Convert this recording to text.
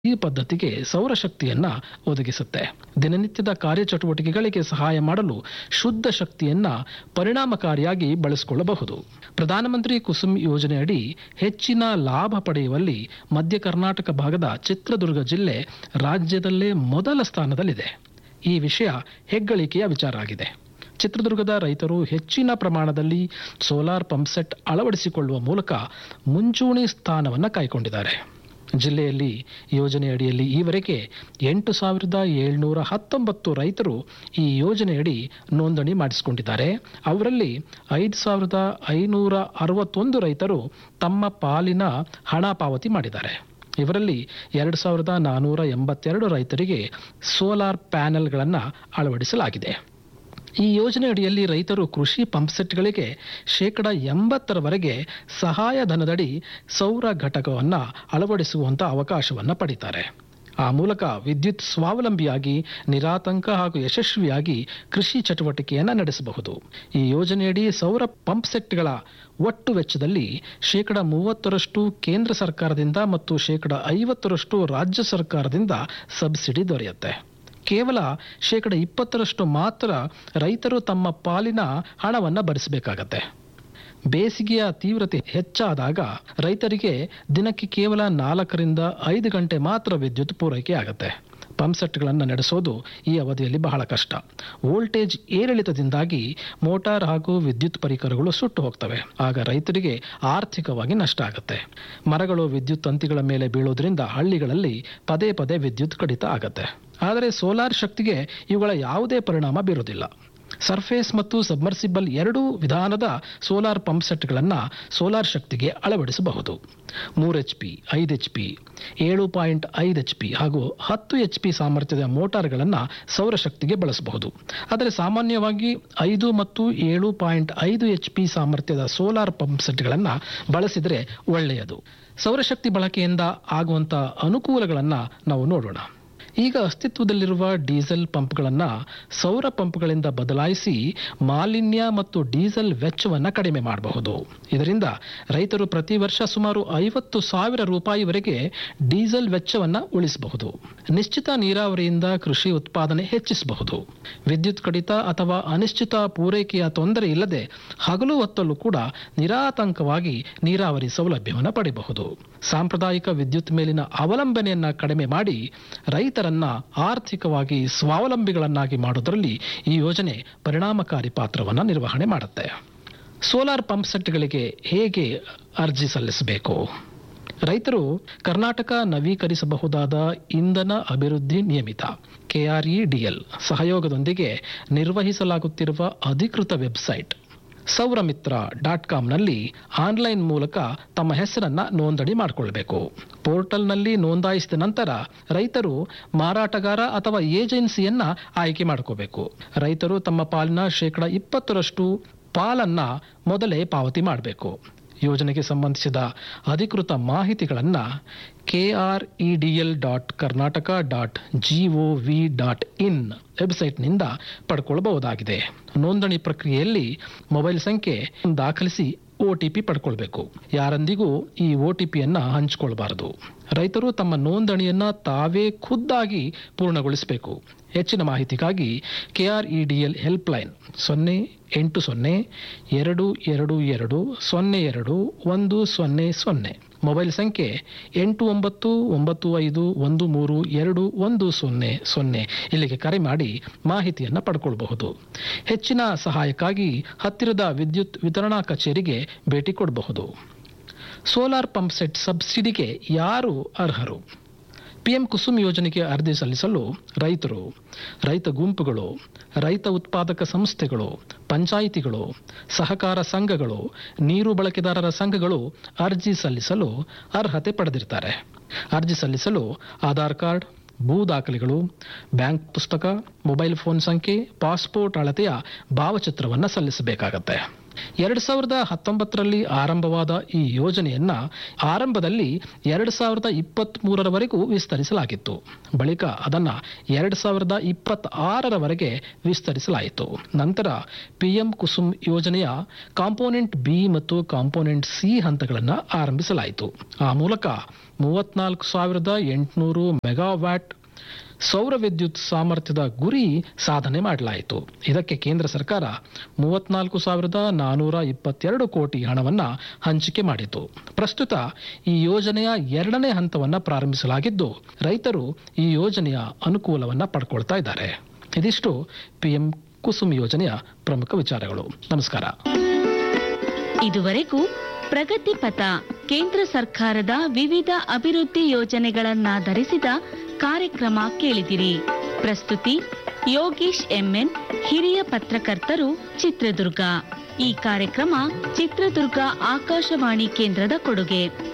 ಈ ಪದ್ಧತಿಗೆ ಸೌರಶಕ್ತಿಯನ್ನ ಒದಗಿಸುತ್ತೆ ದಿನನಿತ್ಯದ ಕಾರ್ಯಚಟುವಟಿಕೆಗಳಿಗೆ ಸಹಾಯ ಮಾಡಲು ಶುದ್ಧ ಶಕ್ತಿಯನ್ನ ಪರಿಣಾಮಕಾರಿಯಾಗಿ ಬಳಸಿಕೊಳ್ಳಬಹುದು ಪ್ರಧಾನಮಂತ್ರಿ ಕುಸುಮ್ ಯೋಜನೆಯಡಿ ಹೆಚ್ಚಿನ ಲಾಭ ಪಡೆಯುವಲ್ಲಿ ಮಧ್ಯ ಕರ್ನಾಟಕ ಭಾಗದ ಚಿತ್ರದುರ್ಗ ಜಿಲ್ಲೆ ರಾಜ್ಯದಲ್ಲೇ ಮೊದಲ ಸ್ಥಾನದಲ್ಲಿದೆ ಈ ವಿಷಯ ಹೆಗ್ಗಳಿಕೆಯ ವಿಚಾರ ಆಗಿದೆ ಚಿತ್ರದುರ್ಗದ ರೈತರು ಹೆಚ್ಚಿನ ಪ್ರಮಾಣದಲ್ಲಿ ಸೋಲಾರ್ ಪಂಪ್ಸೆಟ್ ಅಳವಡಿಸಿಕೊಳ್ಳುವ ಮೂಲಕ ಮುಂಚೂಣಿ ಸ್ಥಾನವನ್ನು ಕಾಯ್ಕೊಂಡಿದ್ದಾರೆ ಜಿಲ್ಲೆಯಲ್ಲಿ ಯೋಜನೆಯಡಿಯಲ್ಲಿ ಈವರೆಗೆ ಎಂಟು ಸಾವಿರದ ಏಳ್ನೂರ ಹತ್ತೊಂಬತ್ತು ರೈತರು ಈ ಯೋಜನೆಯಡಿ ನೋಂದಣಿ ಮಾಡಿಸಿಕೊಂಡಿದ್ದಾರೆ ಅವರಲ್ಲಿ ಐದು ಸಾವಿರದ ಐನೂರ ಅರವತ್ತೊಂದು ರೈತರು ತಮ್ಮ ಪಾಲಿನ ಹಣ ಪಾವತಿ ಮಾಡಿದ್ದಾರೆ ಇವರಲ್ಲಿ ಎರಡು ಸಾವಿರದ ನಾನ್ನೂರ ಎಂಬತ್ತೆರಡು ರೈತರಿಗೆ ಸೋಲಾರ್ ಪ್ಯಾನೆಲ್ಗಳನ್ನು ಅಳವಡಿಸಲಾಗಿದೆ ಈ ಯೋಜನೆ ಅಡಿಯಲ್ಲಿ ರೈತರು ಕೃಷಿ ಪಂಪ್ಸೆಟ್ಗಳಿಗೆ ಶೇಕಡ ಎಂಬತ್ತರವರೆಗೆ ಸಹಾಯಧನದಡಿ ಸೌರ ಘಟಕವನ್ನು ಅಳವಡಿಸುವಂತ ಅವಕಾಶವನ್ನು ಪಡಿತಾರೆ ಆ ಮೂಲಕ ವಿದ್ಯುತ್ ಸ್ವಾವಲಂಬಿಯಾಗಿ ನಿರಾತಂಕ ಹಾಗೂ ಯಶಸ್ವಿಯಾಗಿ ಕೃಷಿ ಚಟುವಟಿಕೆಯನ್ನು ನಡೆಸಬಹುದು ಈ ಯೋಜನೆಯಡಿ ಸೌರ ಪಂಪ್ಸೆಟ್ಗಳ ಒಟ್ಟು ವೆಚ್ಚದಲ್ಲಿ ಶೇಕಡ ಮೂವತ್ತರಷ್ಟು ಕೇಂದ್ರ ಸರ್ಕಾರದಿಂದ ಮತ್ತು ಶೇಕಡ ಐವತ್ತರಷ್ಟು ರಾಜ್ಯ ಸರ್ಕಾರದಿಂದ ಸಬ್ಸಿಡಿ ದೊರೆಯುತ್ತೆ ಕೇವಲ ಶೇಕಡ ಇಪ್ಪತ್ತರಷ್ಟು ಮಾತ್ರ ರೈತರು ತಮ್ಮ ಪಾಲಿನ ಹಣವನ್ನು ಭರಿಸಬೇಕಾಗತ್ತೆ ಬೇಸಿಗೆಯ ತೀವ್ರತೆ ಹೆಚ್ಚಾದಾಗ ರೈತರಿಗೆ ದಿನಕ್ಕೆ ಕೇವಲ ನಾಲ್ಕರಿಂದ ಐದು ಗಂಟೆ ಮಾತ್ರ ವಿದ್ಯುತ್ ಪೂರೈಕೆ ಆಗುತ್ತೆ ಪಂಪ್ಸೆಟ್ಗಳನ್ನು ನಡೆಸೋದು ಈ ಅವಧಿಯಲ್ಲಿ ಬಹಳ ಕಷ್ಟ ವೋಲ್ಟೇಜ್ ಏರಿಳಿತದಿಂದಾಗಿ ಮೋಟಾರ್ ಹಾಗೂ ವಿದ್ಯುತ್ ಪರಿಕರಗಳು ಸುಟ್ಟು ಹೋಗ್ತವೆ ಆಗ ರೈತರಿಗೆ ಆರ್ಥಿಕವಾಗಿ ನಷ್ಟ ಆಗುತ್ತೆ ಮರಗಳು ವಿದ್ಯುತ್ ತಂತಿಗಳ ಮೇಲೆ ಬೀಳೋದ್ರಿಂದ ಹಳ್ಳಿಗಳಲ್ಲಿ ಪದೇ ಪದೇ ವಿದ್ಯುತ್ ಕಡಿತ ಆಗತ್ತೆ ಆದರೆ ಸೋಲಾರ್ ಶಕ್ತಿಗೆ ಇವುಗಳ ಯಾವುದೇ ಪರಿಣಾಮ ಬೀರೋದಿಲ್ಲ ಸರ್ಫೇಸ್ ಮತ್ತು ಸಬ್ಮರ್ಸಿಬಲ್ ಎರಡೂ ವಿಧಾನದ ಸೋಲಾರ್ ಪಂಪ್ ಸೆಟ್ಗಳನ್ನು ಸೋಲಾರ್ ಶಕ್ತಿಗೆ ಅಳವಡಿಸಬಹುದು ಮೂರು ಎಚ್ ಪಿ ಐದು ಎಚ್ ಪಿ ಏಳು ಪಾಯಿಂಟ್ ಐದು ಎಚ್ ಪಿ ಹಾಗೂ ಹತ್ತು ಎಚ್ ಪಿ ಸಾಮರ್ಥ್ಯದ ಮೋಟಾರ್ಗಳನ್ನು ಸೌರಶಕ್ತಿಗೆ ಬಳಸಬಹುದು ಆದರೆ ಸಾಮಾನ್ಯವಾಗಿ ಐದು ಮತ್ತು ಏಳು ಪಾಯಿಂಟ್ ಐದು ಎಚ್ ಪಿ ಸಾಮರ್ಥ್ಯದ ಸೋಲಾರ್ ಪಂಪ್ ಸೆಟ್ಗಳನ್ನು ಬಳಸಿದರೆ ಒಳ್ಳೆಯದು ಸೌರಶಕ್ತಿ ಬಳಕೆಯಿಂದ ಆಗುವಂಥ ಅನುಕೂಲಗಳನ್ನು ನಾವು ನೋಡೋಣ ಈಗ ಅಸ್ತಿತ್ವದಲ್ಲಿರುವ ಡೀಸೆಲ್ ಪಂಪ್ಗಳನ್ನು ಸೌರ ಪಂಪ್ಗಳಿಂದ ಬದಲಾಯಿಸಿ ಮಾಲಿನ್ಯ ಮತ್ತು ಡೀಸೆಲ್ ವೆಚ್ಚವನ್ನು ಕಡಿಮೆ ಮಾಡಬಹುದು ಇದರಿಂದ ರೈತರು ಪ್ರತಿ ವರ್ಷ ಸುಮಾರು ಐವತ್ತು ಸಾವಿರ ರೂಪಾಯಿವರೆಗೆ ಡೀಸೆಲ್ ವೆಚ್ಚವನ್ನು ಉಳಿಸಬಹುದು ನಿಶ್ಚಿತ ನೀರಾವರಿಯಿಂದ ಕೃಷಿ ಉತ್ಪಾದನೆ ಹೆಚ್ಚಿಸಬಹುದು ವಿದ್ಯುತ್ ಕಡಿತ ಅಥವಾ ಅನಿಶ್ಚಿತ ಪೂರೈಕೆಯ ತೊಂದರೆ ಇಲ್ಲದೆ ಹಗಲು ಹೊತ್ತಲ್ಲೂ ಕೂಡ ನಿರಾತಂಕವಾಗಿ ನೀರಾವರಿ ಸೌಲಭ್ಯವನ್ನು ಪಡೆಯಬಹುದು ಸಾಂಪ್ರದಾಯಿಕ ವಿದ್ಯುತ್ ಮೇಲಿನ ಅವಲಂಬನೆಯನ್ನ ಕಡಿಮೆ ಮಾಡಿ ರೈತರನ್ನ ಆರ್ಥಿಕವಾಗಿ ಸ್ವಾವಲಂಬಿಗಳನ್ನಾಗಿ ಮಾಡುವುದರಲ್ಲಿ ಈ ಯೋಜನೆ ಪರಿಣಾಮಕಾರಿ ಪಾತ್ರವನ್ನು ನಿರ್ವಹಣೆ ಮಾಡುತ್ತೆ ಸೋಲಾರ್ ಪಂಪ್ ಸೆಟ್ಗಳಿಗೆ ಹೇಗೆ ಅರ್ಜಿ ಸಲ್ಲಿಸಬೇಕು ರೈತರು ಕರ್ನಾಟಕ ನವೀಕರಿಸಬಹುದಾದ ಇಂಧನ ಅಭಿವೃದ್ಧಿ ನಿಯಮಿತ ಕೆಆರ್ಇಡಿಎಲ್ ಸಹಯೋಗದೊಂದಿಗೆ ನಿರ್ವಹಿಸಲಾಗುತ್ತಿರುವ ಅಧಿಕೃತ ವೆಬ್ಸೈಟ್ ಸೌರಮಿತ್ರ ಡಾಟ್ ಕಾಮ್ನಲ್ಲಿ ಆನ್ಲೈನ್ ಮೂಲಕ ತಮ್ಮ ಹೆಸರನ್ನ ನೋಂದಣಿ ಮಾಡಿಕೊಳ್ಬೇಕು ಪೋರ್ಟಲ್ನಲ್ಲಿ ನೋಂದಾಯಿಸಿದ ನಂತರ ರೈತರು ಮಾರಾಟಗಾರ ಅಥವಾ ಏಜೆನ್ಸಿಯನ್ನ ಆಯ್ಕೆ ಮಾಡ್ಕೋಬೇಕು ರೈತರು ತಮ್ಮ ಪಾಲಿನ ಶೇಕಡ ಇಪ್ಪತ್ತರಷ್ಟು ಪಾಲನ್ನ ಮೊದಲೇ ಪಾವತಿ ಮಾಡಬೇಕು ಯೋಜನೆಗೆ ಸಂಬಂಧಿಸಿದ ಅಧಿಕೃತ ಮಾಹಿತಿಗಳನ್ನು K R E D L dot Karnataka dot G O V dot in ವೆಬ್ಸೈಟ್ನಿಂದ ಪಡ್ಕೊಳ್ಬಹುದಾಗಿದೆ ನೋಂದಣಿ ಪ್ರಕ್ರಿಯೆಯಲ್ಲಿ ಮೊಬೈಲ್ ಸಂಖ್ಯೆ ದಾಖಲಿಸಿ ಒ ಟಿ ಪಿ ಪಡ್ಕೊಳ್ಬೇಕು ಯಾರೊಂದಿಗೂ ಈ ಒ ಟಿ ಪಿಯನ್ನು ಹಂಚಿಕೊಳ್ಬಾರದು ರೈತರು ತಮ್ಮ ನೋಂದಣಿಯನ್ನ ತಾವೇ ಖುದ್ದಾಗಿ ಪೂರ್ಣಗೊಳಿಸಬೇಕು ಹೆಚ್ಚಿನ ಮಾಹಿತಿಗಾಗಿ ಕೆಆರ್ಇಡಿಎಲ್ ಹೆಲ್ಪ್ಲೈನ್ ಸೊನ್ನೆ ಎಂಟು ಸೊನ್ನೆ ಎರಡು ಎರಡು ಎರಡು ಸೊನ್ನೆ ಎರಡು ಒಂದು ಸೊನ್ನೆ ಸೊನ್ನೆ ಮೊಬೈಲ್ ಸಂಖ್ಯೆ ಎಂಟು ಒಂಬತ್ತು ಒಂಬತ್ತು ಐದು ಒಂದು ಮೂರು ಎರಡು ಒಂದು ಸೊನ್ನೆ ಸೊನ್ನೆ ಇಲ್ಲಿಗೆ ಕರೆ ಮಾಡಿ ಮಾಹಿತಿಯನ್ನು ಪಡ್ಕೊಳ್ಬಹುದು ಹೆಚ್ಚಿನ ಸಹಾಯಕ್ಕಾಗಿ ಹತ್ತಿರದ ವಿದ್ಯುತ್ ವಿತರಣಾ ಕಚೇರಿಗೆ ಭೇಟಿ ಕೊಡಬಹುದು ಸೋಲಾರ್ ಪಂಪ್ ಸೆಟ್ ಸಬ್ಸಿಡಿಗೆ ಯಾರು ಅರ್ಹರು ಪಿಎಂ ಕುಸುಮ್ ಯೋಜನೆಗೆ ಅರ್ಜಿ ಸಲ್ಲಿಸಲು ರೈತರು ರೈತ ಗುಂಪುಗಳು ರೈತ ಉತ್ಪಾದಕ ಸಂಸ್ಥೆಗಳು ಪಂಚಾಯಿತಿಗಳು ಸಹಕಾರ ಸಂಘಗಳು ನೀರು ಬಳಕೆದಾರರ ಸಂಘಗಳು ಅರ್ಜಿ ಸಲ್ಲಿಸಲು ಅರ್ಹತೆ ಪಡೆದಿರ್ತಾರೆ ಅರ್ಜಿ ಸಲ್ಲಿಸಲು ಆಧಾರ್ ಕಾರ್ಡ್ ಭೂ ದಾಖಲೆಗಳು ಬ್ಯಾಂಕ್ ಪುಸ್ತಕ ಮೊಬೈಲ್ ಫೋನ್ ಸಂಖ್ಯೆ ಪಾಸ್ಪೋರ್ಟ್ ಅಳತೆಯ ಭಾವಚಿತ್ರವನ್ನು ಸಲ್ಲಿಸಬೇಕಾಗತ್ತೆ ಎರಡು ಸಾವಿರದ ಹತ್ತೊಂಬತ್ತರಲ್ಲಿ ಆರಂಭವಾದ ಈ ಯೋಜನೆಯನ್ನ ಆರಂಭದಲ್ಲಿ ಎರಡು ಸಾವಿರದ ಇಪ್ಪತ್ತ್ ಮೂರರವರೆಗೂ ವಿಸ್ತರಿಸಲಾಗಿತ್ತು ಬಳಿಕ ಅದನ್ನ ಎರಡು ಸಾವಿರದ ಇಪ್ಪತ್ತಾರರವರೆಗೆ ವಿಸ್ತರಿಸಲಾಯಿತು ನಂತರ ಪಿಎಂ ಕುಸುಮ್ ಯೋಜನೆಯ ಕಾಂಪೋನೆಂಟ್ ಬಿ ಮತ್ತು ಕಾಂಪೋನೆಂಟ್ ಸಿ ಹಂತಗಳನ್ನು ಆರಂಭಿಸಲಾಯಿತು ಆ ಮೂಲಕ ಮೂವತ್ನಾಲ್ಕು ಸಾವಿರದ ಎಂಟುನೂರು ಮೆಗಾವ್ಯಾಟ್ ಸೌರ ವಿದ್ಯುತ್ ಸಾಮರ್ಥ್ಯದ ಗುರಿ ಸಾಧನೆ ಮಾಡಲಾಯಿತು ಇದಕ್ಕೆ ಕೇಂದ್ರ ಸರ್ಕಾರ ಮೂವತ್ನಾಲ್ಕು ಸಾವಿರದ ನಾನೂರ ಇಪ್ಪತ್ತೆರಡು ಕೋಟಿ ಹಣವನ್ನ ಹಂಚಿಕೆ ಮಾಡಿತು ಪ್ರಸ್ತುತ ಈ ಯೋಜನೆಯ ಎರಡನೇ ಹಂತವನ್ನ ಪ್ರಾರಂಭಿಸಲಾಗಿದ್ದು ರೈತರು ಈ ಯೋಜನೆಯ ಅನುಕೂಲವನ್ನ ಪಡ್ಕೊಳ್ತಾ ಇದ್ದಾರೆ ಇದಿಷ್ಟು ಪಿಎಂ ಕುಸುಮ್ ಯೋಜನೆಯ ಪ್ರಮುಖ ವಿಚಾರಗಳು ನಮಸ್ಕಾರ ಇದುವರೆಗೂ ಪ್ರಗತಿ ಪಥ ಕೇಂದ್ರ ಸರ್ಕಾರದ ವಿವಿಧ ಅಭಿವೃದ್ಧಿ ಯೋಜನೆಗಳನ್ನಾಧರಿಸಿದ ಕಾರ್ಯಕ್ರಮ ಕೇಳಿದಿರಿ ಪ್ರಸ್ತುತಿ ಯೋಗೀಶ್ ಎಂಎನ್ ಹಿರಿಯ ಪತ್ರಕರ್ತರು ಚಿತ್ರದುರ್ಗ ಈ ಕಾರ್ಯಕ್ರಮ ಚಿತ್ರದುರ್ಗ ಆಕಾಶವಾಣಿ ಕೇಂದ್ರದ ಕೊಡುಗೆ